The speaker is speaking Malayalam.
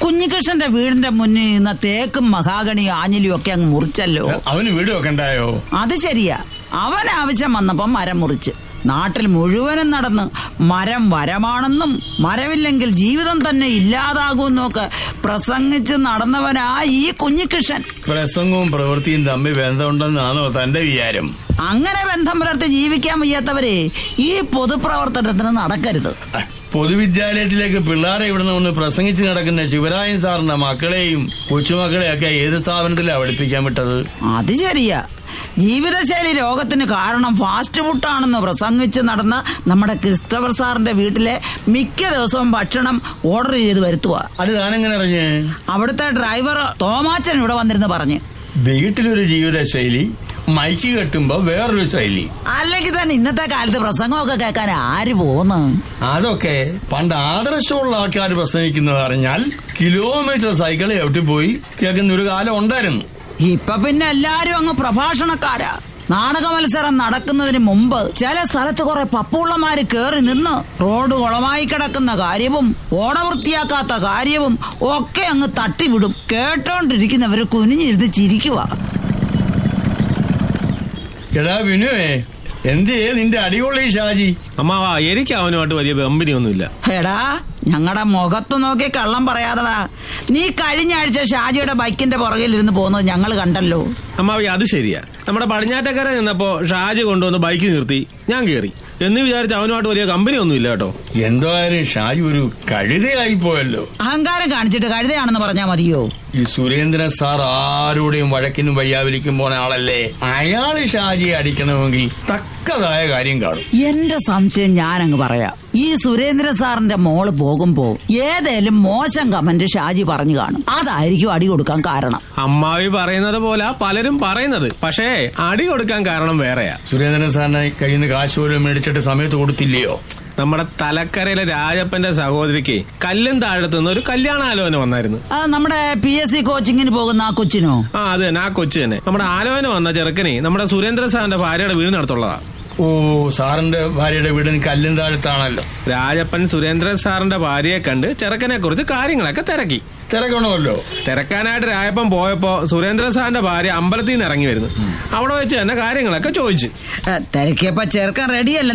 കുഞ്ഞികൃഷ്ണന്റെ വീടിന്റെ മുന്നിൽ നിന്ന തേക്കും മഹാഗണി ആഞ്ഞിലിയും ഒക്കെ അങ്ങ് മുറിച്ചല്ലോ അവന് വീട് വെക്കണ്ടായോ അത് ശരിയാ അവൻ ആവശ്യം വന്നപ്പം മരം മുറിച്ച് നാട്ടിൽ മുഴുവനും നടന്ന് മരം വരമാണെന്നും മരമില്ലെങ്കിൽ ജീവിതം തന്നെ ഇല്ലാതാകുമെന്നും ഒക്കെ പ്രസംഗിച്ച് നടന്നവനാ ഈ കുഞ്ഞികൃഷ്ണൻ പ്രസംഗവും പ്രവൃത്തിയും തമ്മിൽ ബന്ധമുണ്ടെന്നാണോ തന്റെ വിചാരം അങ്ങനെ ബന്ധം പുലർത്തി ജീവിക്കാൻ വയ്യാത്തവരെ ഈ പൊതുപ്രവർത്തനത്തിന് നടക്കരുത് അഹ്, പൊതുവിദ്യാലയത്തിലേക്ക് പിള്ളേരെ ഇവിടുന്ന് ഒന്ന് പ്രസംഗിച്ച് നടക്കുന്ന ശിവരായൻ സാറിന്റെ മക്കളെയും കൊച്ചുമക്കളെയൊക്കെ ഏത് സ്ഥാപനത്തിലാണ് പഠിപ്പിക്കാൻ വിട്ടത് അത് ശരിയാ ജീവിതശൈലി രോഗത്തിന് കാരണം ഫാസ്റ്റ് ഫുഡാണെന്ന് പ്രസംഗിച്ച് നടന്ന നമ്മുടെ ക്രിസ്റ്റഫർ സാറിന്റെ വീട്ടിലെ മിക്ക ദിവസവും ഭക്ഷണം ഓർഡർ ചെയ്ത് വരുത്തുക അത് താനെങ്ങനെ അറിഞ്ഞ് അവിടുത്തെ ഡ്രൈവർ തോമാച്ചൻ ഇവിടെ വന്നിരുന്ന് പറഞ്ഞ് വീട്ടിലൊരു ജീവിതശൈലി മൈക്ക് കെട്ടുമ്പോ വേറൊരു ശൈലി അല്ലെങ്കിൽ തന്നെ ഇന്നത്തെ കാലത്ത് പ്രസംഗമൊക്കെ കേൾക്കാൻ ആര് പോന്ന് അതൊക്കെ പണ്ട് ആദർശമുള്ള ആൾക്കാർ പ്രസംഗിക്കുന്നത് അറിഞ്ഞാൽ കിലോമീറ്റർ സൈക്കിൾ എവിടെ പോയി കേൾക്കുന്ന ഒരു കാലം ഉണ്ടായിരുന്നു ഇപ്പൊ പിന്നെ എല്ലാരും അങ്ങ് പ്രഭാഷണക്കാരാ നാടക മത്സരം നടക്കുന്നതിന് മുമ്പ് ചില സ്ഥലത്ത് കുറെ പപ്പുള്ളമാര് കേറി നിന്ന് റോഡ് കുളമായി കിടക്കുന്ന കാര്യവും ഓട വൃത്തിയാക്കാത്ത കാര്യവും ഒക്കെ അങ്ങ് തട്ടിവിടും കേട്ടോണ്ടിരിക്കുന്നവര് കുനിഞ്ഞിരുന്ന് ചിരിക്കുവാ എടാ വിനുവേ എന്തേ നിന്റെ അടിപൊളി ഷാജി അമ്മാവാ എനിക്ക് അവനുമായിട്ട് വലിയ കമ്പനി ഒന്നുമില്ല എടാ ഞങ്ങളുടെ മുഖത്ത് നോക്കി കള്ളം പറയാതടാ നീ കഴിഞ്ഞ ആഴ്ച ഷാജിയുടെ ബൈക്കിന്റെ പുറകിൽ ഇരുന്ന് പോകുന്നത് ഞങ്ങൾ കണ്ടല്ലോ അമ്മാവി അത് ശരിയാ നമ്മുടെ പടിഞ്ഞാറ്റക്കര നിന്നപ്പോ ഷാജി കൊണ്ടുവന്ന് ബൈക്ക് നിർത്തി ഞാൻ കേറി എന്ന് വിചാരിച്ച അവനുമായിട്ട് വലിയ കമ്പനി ഒന്നുമില്ല കേട്ടോ എന്തായാലും ഷാജി ഒരു കഴുതയായി പോയല്ലോ അഹങ്കാരം കാണിച്ചിട്ട് കഴുതയാണെന്ന് പറഞ്ഞാ മതിയോ ഈ സുരേന്ദ്രൻ സാർ ആരുടെയും വഴക്കിനും വയ്യാവലിക്കും പോണ ആളല്ലേ അയാള് ഷാജിയെ അടിക്കണമെങ്കിൽ തക്കതായ കാര്യം കാണും എന്റെ സംശയം ഞാനങ്ങ് പറയാം ഈ സുരേന്ദ്രൻ സാറിന്റെ മോള് പോകുമ്പോ ഏതേലും മോശം കമന്റ് ഷാജി പറഞ്ഞു കാണും അതായിരിക്കും അടി കൊടുക്കാൻ കാരണം അമ്മാവി പറയുന്നത് പോലെ പലരും പറയുന്നത് പക്ഷേ അടി കൊടുക്കാൻ കാരണം വേറെയാ സുരേന്ദ്രൻ സാറിനെ കയ്യിൽ നിന്ന് കാശ് പോലും മേടിച്ചിട്ട് സമയത്ത് കൊടുത്തില്ലയോ നമ്മുടെ തലക്കരയിലെ രാജപ്പന്റെ സഹോദരിക്ക് കല്ലും താഴത്ത് നിന്ന് ഒരു കല്യാണാലോചന വന്നായിരുന്നു ആ, നമ്മുടെ പി എസ് സി കോച്ചിങ്ങിന് പോകുന്ന ആ കൊച്ചിനോ ആ അത് തന്നെ ആ കൊച്ചു തന്നെ നമ്മുടെ ആലോചന വന്ന ചെറുക്കനെ നമ്മുടെ സുരേന്ദ്ര സാറിന്റെ ഭാര്യയുടെ വീടിനടുത്തുള്ളതാ ഓ സാറിന്റെ ഭാര്യയുടെ വീടിന് കല്ലും താഴത്താണല്ലോ രാജപ്പൻ സുരേന്ദ്രൻ സാറിന്റെ ഭാര്യയെ കണ്ട് ചെറുക്കനെ കുറിച്ച് കാര്യങ്ങളൊക്കെ തിരക്കി തിരക്കണമല്ലോ തിരക്കാനായിട്ട് രായപ്പൻ പോയപ്പോ സുരേന്ദ്രൻ സാറിന്റെ ഭാര്യ അമ്പലത്തിൽ നിന്ന് ഇറങ്ങി വരുന്നു അവിടെ വെച്ച് തന്നെ കാര്യങ്ങളൊക്കെ ചോദിച്ചു ആ, തിരക്കിയപ്പോ ചെറുക്കൻ റെഡിയല്ല